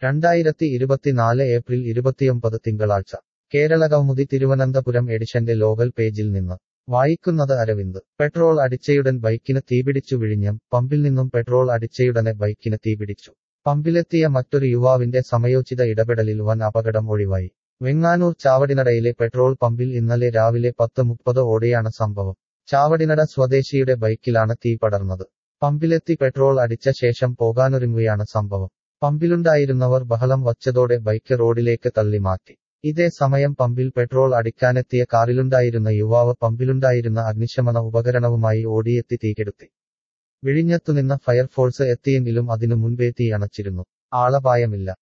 രണ്ടായിരത്തി ഇരുപത്തിനാല് ഏപ്രിൽ ഇരുപത്തിയൊമ്പത് തിങ്കളാഴ്ച കേരളകൗമുദി തിരുവനന്തപുരം എഡിഷന്റെ ലോകൽ പേജിൽ നിന്ന് വായിക്കുന്നത് അരവിന്ദ് പെട്രോൾ അടിച്ചയുടൻ ബൈക്കിന് തീപിടിച്ചു വിഴിഞ്ഞം പമ്പിൽ നിന്നും പെട്രോൾ അടിച്ചയുടനെ ബൈക്കിന് തീപിടിച്ചു പമ്പിലെത്തിയ മറ്റൊരു യുവാവിന്റെ സമയോചിത ഇടപെടലിൽ വൻ അപകടം ഒഴിവായി വെങ്ങാനൂർ ചാവടിനടയിലെ പെട്രോൾ പമ്പിൽ ഇന്നലെ രാവിലെ പത്ത് മുപ്പത് ഓടെയാണ് സംഭവം ചാവടിനട സ്വദേശിയുടെ ബൈക്കിലാണ് തീ പടർന്നത് പമ്പിലെത്തി പെട്രോൾ അടിച്ച ശേഷം പോകാനൊരുങ്ങുകയാണ് സംഭവം പമ്പിലുണ്ടായിരുന്നവർ ബഹളം വച്ചതോടെ ബൈക്ക് റോഡിലേക്ക് തള്ളി മാറ്റി ഇതേ സമയം പമ്പിൽ പെട്രോൾ അടിക്കാനെത്തിയ കാറിലുണ്ടായിരുന്ന യുവാവ് പമ്പിലുണ്ടായിരുന്ന അഗ്നിശമന ഉപകരണവുമായി ഓടിയെത്തി തീകെടുത്തി വിഴിഞ്ഞത്തുനിന്ന് ഫയർഫോഴ്സ് എത്തിയെങ്കിലും അതിനു മുൻപേ തീ അണച്ചിരുന്നു ആളപായമില്ല